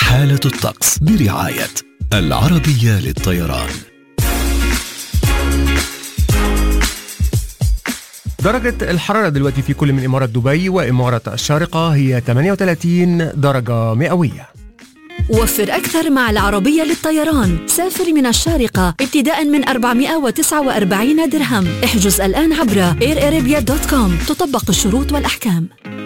حالة الطقس برعاية العربية للطيران درجة الحرارة دلوقتي في كل من إمارة دبي وإمارة الشارقة هي 38 درجة مئوية وفر أكثر مع العربية للطيران سافر من الشارقة ابتداء من 449 درهم احجز الآن عبر airarabia.com تطبق الشروط والأحكام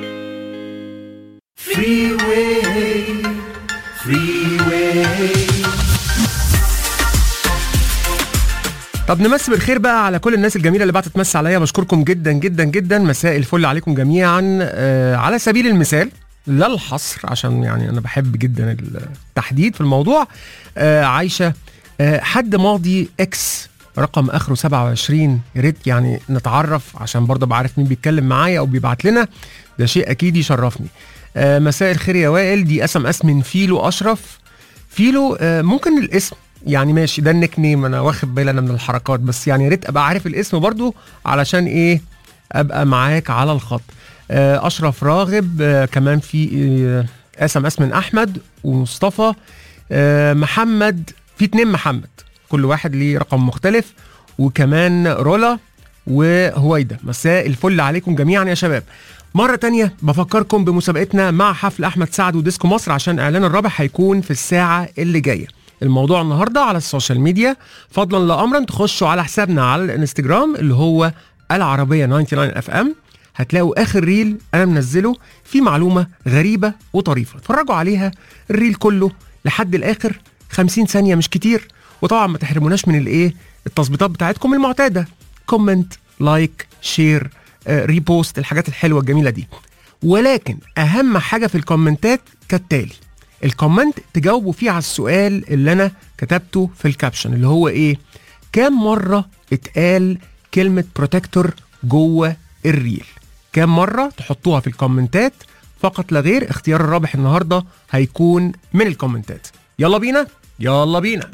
طب نمسي بالخير بقى على كل الناس الجميله اللي بعتت تمسي عليا بشكركم جدا جدا جدا مساء الفل عليكم جميعا آه على سبيل المثال لا الحصر عشان يعني انا بحب جدا التحديد في الموضوع آه عايشه آه حد ماضي اكس رقم اخره 27 يا ريت يعني نتعرف عشان برضه ابقى عارف مين بيتكلم معايا او بيبعت لنا ده شيء اكيد يشرفني آه مساء الخير يا وائل دي اس ام اس من فيلو اشرف فيلو آه ممكن الاسم يعني ماشي ده النيك نيم انا واخد بالي انا من الحركات بس يعني يا ريت ابقى عارف الاسم برضو علشان ايه ابقى معاك على الخط آه اشرف راغب آه كمان في اس ام اس من احمد ومصطفى آه محمد في اتنين محمد كل واحد ليه رقم مختلف وكمان رولا وهويدا مساء الفل عليكم جميعا يا شباب مرة تانية بفكركم بمسابقتنا مع حفل أحمد سعد وديسكو مصر عشان إعلان الرابح هيكون في الساعة اللي جاية الموضوع النهارده على السوشيال ميديا فضلا لا امرا تخشوا على حسابنا على الانستجرام اللي هو العربيه 99 اف ام هتلاقوا اخر ريل انا منزله في معلومه غريبه وطريفه اتفرجوا عليها الريل كله لحد الاخر 50 ثانيه مش كتير وطبعا ما تحرموناش من الايه التظبيطات بتاعتكم المعتاده كومنت لايك شير آه، ريبوست الحاجات الحلوه الجميله دي ولكن اهم حاجه في الكومنتات كالتالي الكومنت تجاوبوا فيه على السؤال اللي انا كتبته في الكابشن اللي هو ايه كام مره اتقال كلمه بروتكتور جوه الريل كام مره تحطوها في الكومنتات فقط لا غير اختيار الرابح النهارده هيكون من الكومنتات يلا بينا يلا بينا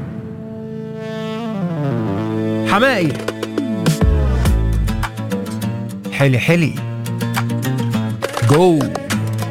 حمائي حلي حلي جو